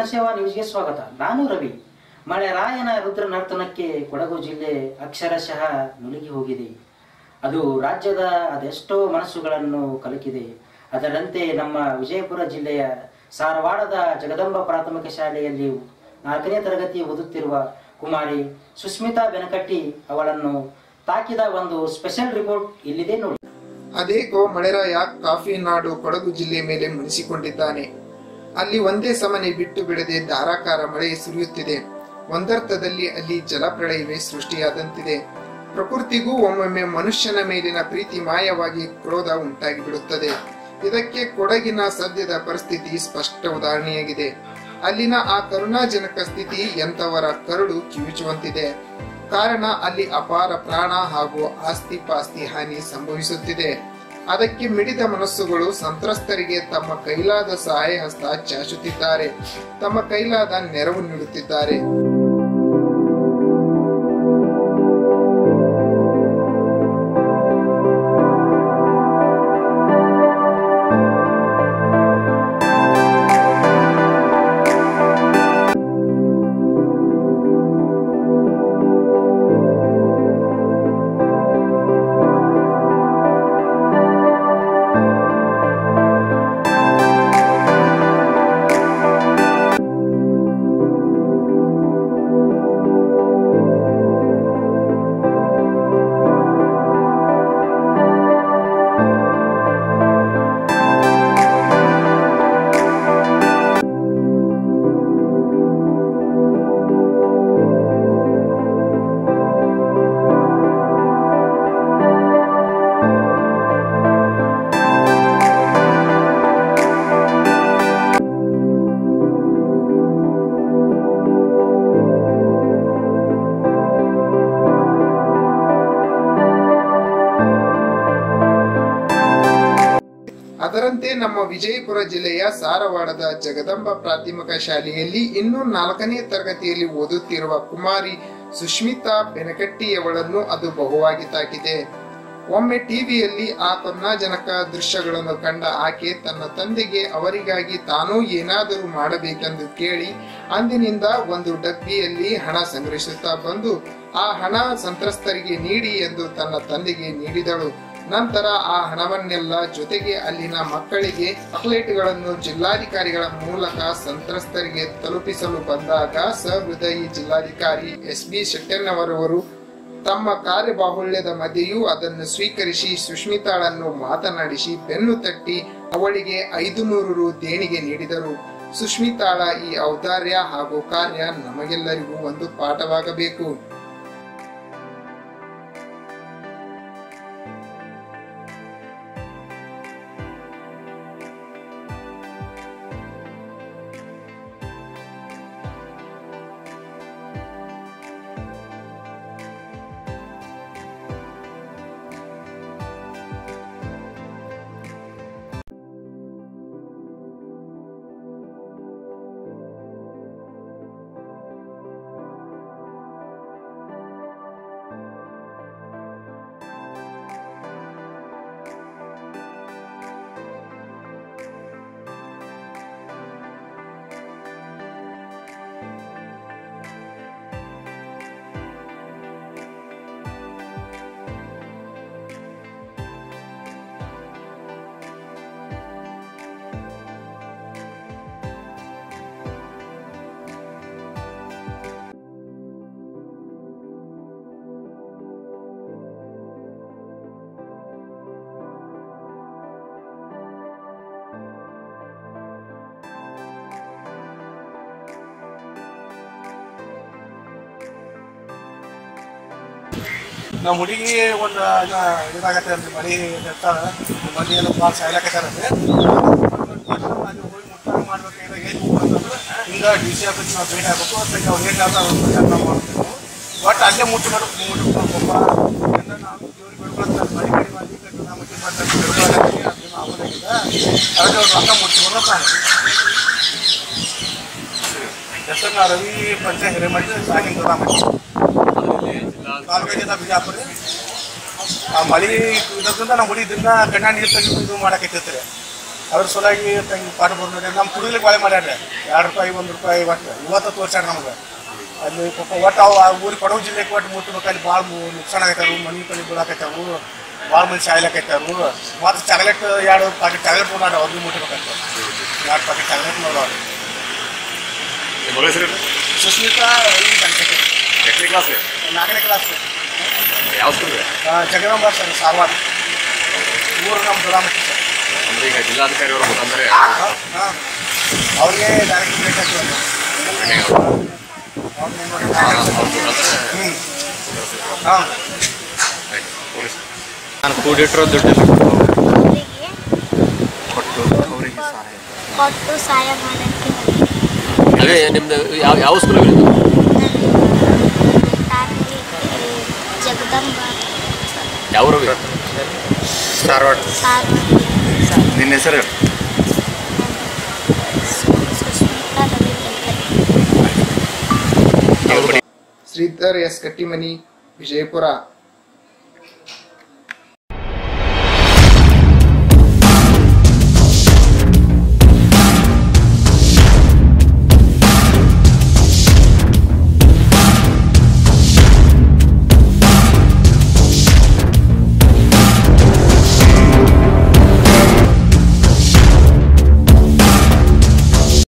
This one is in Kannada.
ಜನಸೇವಾ ನ್ಯೂಸ್ಗೆ ಸ್ವಾಗತ ನಾನು ರವಿ ಮಳೆ ರಾಯನ ರುದ್ರ ನರ್ತನಕ್ಕೆ ಕೊಡಗು ಜಿಲ್ಲೆ ಅಕ್ಷರಶಃ ನುಲುಗಿ ಹೋಗಿದೆ ಅದು ರಾಜ್ಯದ ಅದೆಷ್ಟೋ ಮನಸ್ಸುಗಳನ್ನು ಕಲಕಿದೆ ಅದರಂತೆ ನಮ್ಮ ವಿಜಯಪುರ ಜಿಲ್ಲೆಯ ಸಾರವಾಡದ ಜಗದಂಬ ಪ್ರಾಥಮಿಕ ಶಾಲೆಯಲ್ಲಿ ನಾಲ್ಕನೇ ತರಗತಿ ಓದುತ್ತಿರುವ ಕುಮಾರಿ ಸುಸ್ಮಿತಾ ಬೆನಕಟ್ಟಿ ಅವಳನ್ನು ತಾಕಿದ ಒಂದು ಸ್ಪೆಷಲ್ ರಿಪೋರ್ಟ್ ಇಲ್ಲಿದೆ ನೋಡಿ ಅದೇಗೋ ಮಳೆರಾಯ ಕಾಫಿ ನಾಡು ಕೊಡಗು ಜಿಲ್ಲೆ ಮೇಲೆ ಮುನಿಸಿಕೊಂಡಿದ್ದಾನೆ ಅಲ್ಲಿ ಒಂದೇ ಸಮನೆ ಬಿಟ್ಟು ಬಿಡದೆ ಧಾರಾಕಾರ ಮಳೆ ಸುರಿಯುತ್ತಿದೆ ಒಂದರ್ಥದಲ್ಲಿ ಅಲ್ಲಿ ಜಲಪ್ರಳಯವೇ ಸೃಷ್ಟಿಯಾದಂತಿದೆ ಪ್ರಕೃತಿಗೂ ಒಮ್ಮೊಮ್ಮೆ ಮನುಷ್ಯನ ಮೇಲಿನ ಪ್ರೀತಿ ಮಾಯವಾಗಿ ಕ್ರೋಧ ಉಂಟಾಗಿ ಬಿಡುತ್ತದೆ ಇದಕ್ಕೆ ಕೊಡಗಿನ ಸದ್ಯದ ಪರಿಸ್ಥಿತಿ ಸ್ಪಷ್ಟ ಉದಾಹರಣೆಯಾಗಿದೆ ಅಲ್ಲಿನ ಆ ಕರುಣಾಜನಕ ಸ್ಥಿತಿ ಎಂತವರ ಕರುಳು ಕಿವುಚುವಂತಿದೆ ಕಾರಣ ಅಲ್ಲಿ ಅಪಾರ ಪ್ರಾಣ ಹಾಗೂ ಆಸ್ತಿ ಪಾಸ್ತಿ ಹಾನಿ ಸಂಭವಿಸುತ್ತಿದೆ ಅದಕ್ಕೆ ಮಿಡಿದ ಮನಸ್ಸುಗಳು ಸಂತ್ರಸ್ತರಿಗೆ ತಮ್ಮ ಕೈಲಾದ ಸಹಾಯ ಹಸ್ತ ಚಾಚುತ್ತಿದ್ದಾರೆ ತಮ್ಮ ಕೈಲಾದ ನೆರವು ನೀಡುತ್ತಿದ್ದಾರೆ ಅದರಂತೆ ನಮ್ಮ ವಿಜಯಪುರ ಜಿಲ್ಲೆಯ ಸಾರವಾಡದ ಜಗದಂಬ ಪ್ರಾಥಮಿಕ ಶಾಲೆಯಲ್ಲಿ ಇನ್ನೂ ನಾಲ್ಕನೇ ತರಗತಿಯಲ್ಲಿ ಓದುತ್ತಿರುವ ಕುಮಾರಿ ಸುಷ್ಮಿತಾ ಬೆನಕಟ್ಟಿಯವಳನ್ನು ಅದು ಬಹುವಾಗಿ ತಾಕಿದೆ ಒಮ್ಮೆ ಟಿವಿಯಲ್ಲಿ ಆ ಕರುಣಾಜನಕ ದೃಶ್ಯಗಳನ್ನು ಕಂಡ ಆಕೆ ತನ್ನ ತಂದೆಗೆ ಅವರಿಗಾಗಿ ತಾನೂ ಏನಾದರೂ ಮಾಡಬೇಕೆಂದು ಕೇಳಿ ಅಂದಿನಿಂದ ಒಂದು ಡಬ್ಬಿಯಲ್ಲಿ ಹಣ ಸಂಗ್ರಹಿಸುತ್ತಾ ಬಂದು ಆ ಹಣ ಸಂತ್ರಸ್ತರಿಗೆ ನೀಡಿ ಎಂದು ತನ್ನ ತಂದೆಗೆ ನೀಡಿದಳು ನಂತರ ಆ ಹಣವನ್ನೆಲ್ಲ ಜೊತೆಗೆ ಅಲ್ಲಿನ ಮಕ್ಕಳಿಗೆ ಚಾಕ್ಲೇಟ್ಗಳನ್ನು ಜಿಲ್ಲಾಧಿಕಾರಿಗಳ ಮೂಲಕ ಸಂತ್ರಸ್ತರಿಗೆ ತಲುಪಿಸಲು ಬಂದಾಗ ಸಹೃದಯಿ ಜಿಲ್ಲಾಧಿಕಾರಿ ಎಸ್ ಬಿ ಶೆಟ್ಟಣ್ಣವರವರು ತಮ್ಮ ಕಾರ್ಯಬಾಹುಳ್ಯದ ಮಧ್ಯೆಯೂ ಅದನ್ನು ಸ್ವೀಕರಿಸಿ ಸುಷ್ಮಿತಾಳನ್ನು ಮಾತನಾಡಿಸಿ ಬೆನ್ನು ತಟ್ಟಿ ಅವಳಿಗೆ ಐದು ನೂರು ರು ದೇಣಿಗೆ ನೀಡಿದರು ಸುಷ್ಮಿತಾಳ ಈ ಔದಾರ್ಯ ಹಾಗೂ ಕಾರ್ಯ ನಮಗೆಲ್ಲರಿಗೂ ಒಂದು ಪಾಠವಾಗಬೇಕು ನಮ್ಮ ಹುಡುಗಿ ಒಂದು ಇದಾಗತ್ತೆ ಅಂತ ಮಳಿ ಇರ್ತಾರ ಮಂದಿ ಎಲ್ಲ ಭಾಳ ಸಾಯ್ಲಾಕತ್ತಾರಂತೆ ಅಲ್ಲಿ ಹೋಗಿ ಮುಟ್ಟಾಗ ಮಾಡ್ಬೇಕಾದ್ರೆ ಏನು ಅಂತಂದ್ರೆ ಹಿಂಗ ಡಿ ಸಿ ಆಫೀಸ್ ನಾವು ಭೇಟಿ ಆಗ್ಬೇಕು ಅದಕ್ಕೆ ಅವ್ರು ಏನು ಹೇಳ್ತಾರೆ ಅವ್ರು ನಾವು ಮಾಡ್ಬೇಕು ಒಟ್ಟು ಅಲ್ಲೇ ಮುಟ್ಟು ಮಾಡ್ಬೇಕು ಮುಟ್ಬೇಕು ಯಾಕಂದ್ರೆ ನಾವು ದೇವ್ರಿಗೆ ಬಿಡ್ಕೊಳ್ತಾರೆ ಮಳಿ ಕಡಿಮೆ ಮಾಡಿ ನಾವು ಮುಟ್ಟಿ ಮಾಡ್ತಾರೆ ಬಿಡ್ಕೊಳ್ಳೋದಾಗಿ ಅದನ್ನು ಆಗೋದಾಗಿಲ್ಲ ಅದಕ್ಕೆ ಅವ್ರು ರೊಕ್ಕ ಮುಟ್ಟಿ ಬರ್ತಾರೆ ಹೆಸರು ನಾ ರವಿ ಪಂಚ ಹಿರೇಮಠ ಸಾಗಿಂದ ಕಾಲ್ಗೈದ ಬಿಜಾಪುರ ಆ ಮಳಿ ಇದರಿಂದ ನಮ್ಮ ಹುಡಿ ಇದರಿಂದ ಗಣ್ಣ ನೀರು ತೆಗೆದು ಇದು ಮಾಡಕತ್ತೈತ್ರಿ ಅದ್ರ ಸಲುವಾಗಿ ತಂಗಿ ಪಾಠ ಬಂದ್ರೆ ನಮ್ಮ ಕುಡಿಲಿಕ್ಕೆ ಬಾಳೆ ಮಾಡ್ಯಾರ ಎರಡು ರೂಪಾಯಿ ಒಂದು ರೂಪಾಯಿ ಒಟ್ಟು ಇವತ್ತು ತೋರ್ಸ್ಯಾರ ನಮ್ಗೆ ಅಲ್ಲಿ ಪಾಪ ಒಟ್ಟು ಅವು ಆ ಊರಿಗೆ ಕೊಡಗು ಜಿಲ್ಲೆಗೆ ಒಟ್ಟು ಮುಟ್ಟಬೇಕು ಅಲ್ಲಿ ಭಾಳ ನುಕ್ಸಾನ ಆಗೈತಾರು ಮನೆ ಪನಿ ಬೀಳಾಕೈತಾವು ಭಾಳ ಮಂದಿ ಸಾಯ್ಲಾಕೈತಾರು ಮತ್ತು ಚಾಕ್ಲೇಟ್ ಎರಡು ಪಾಕೆಟ್ ಚಾಕ್ಲೇಟ್ ಕೊಡಾಡ ಅವ್ರಿಗೆ ಮುಟ್ಟಬೇಕಂತ ಎರಡು ಪಾಕೆಟ್ ಚಾಕ್ಲೇಟ್ ನೋಡೋರು ನಿಮ್ಮ ಮಗಳ ಹೆಸರು ಸುಸ್ಮಿತಾ ಈ ಗಂಟೆ ಎಷ್ಟನೇ ಕ್ಲಾಸ್ ನಾಲ್ಕನೇ ಕ್ಲಾಸ್ ಯಾವ ಸ್ಕೂಲ್ ಜಗದಂಬ ಸರ್ ಸಾರವಾಡ ಊರು ನಮ್ಮ ದುರಾಮಟ್ಟಿ ಸರ್ ಅಂದ್ರೆ ಈಗ ಜಿಲ್ಲಾಧಿಕಾರಿ ಅವರ ಮುಖಾಂತರ ಹಾಂ ಅವ್ರಿಗೆ ಡೈರೆಕ್ಟ್ ಬೇಕಾಗ್ತದೆ ಹ್ಞೂ ಹಾಂ ನಾನು ಕೂಡಿಟ್ಟಿರೋ ದುಡ್ಡು ಅವರಿಗೆ ಕೊಟ್ಟು ಅವರಿಗೆ ಸಹಾಯ ಕೊಟ್ಟು ಸಹಾಯ ಮಾಡೋಕ್ಕೆ ಅದೇ ನಿಮ್ದು ಯಾವ ಯಾವ ಸ್ಕೂಲ್ ಜಗದಂಬ ಯಾವ ಊರು ಧಾರವಾಡ ಸಾರ್ ನಿನ್ನ ಹೆಸರು ಹೇಳು. ಸುಸ್ಮಿತಾ ರವಿ ಬೆಂಕಟ್ ಈಗ ಬಡಿ ಶ್ರೀಧರ್ ಎಸ್ ಕಟ್ಟಿಮನಿ ವಿಜಯಪುರ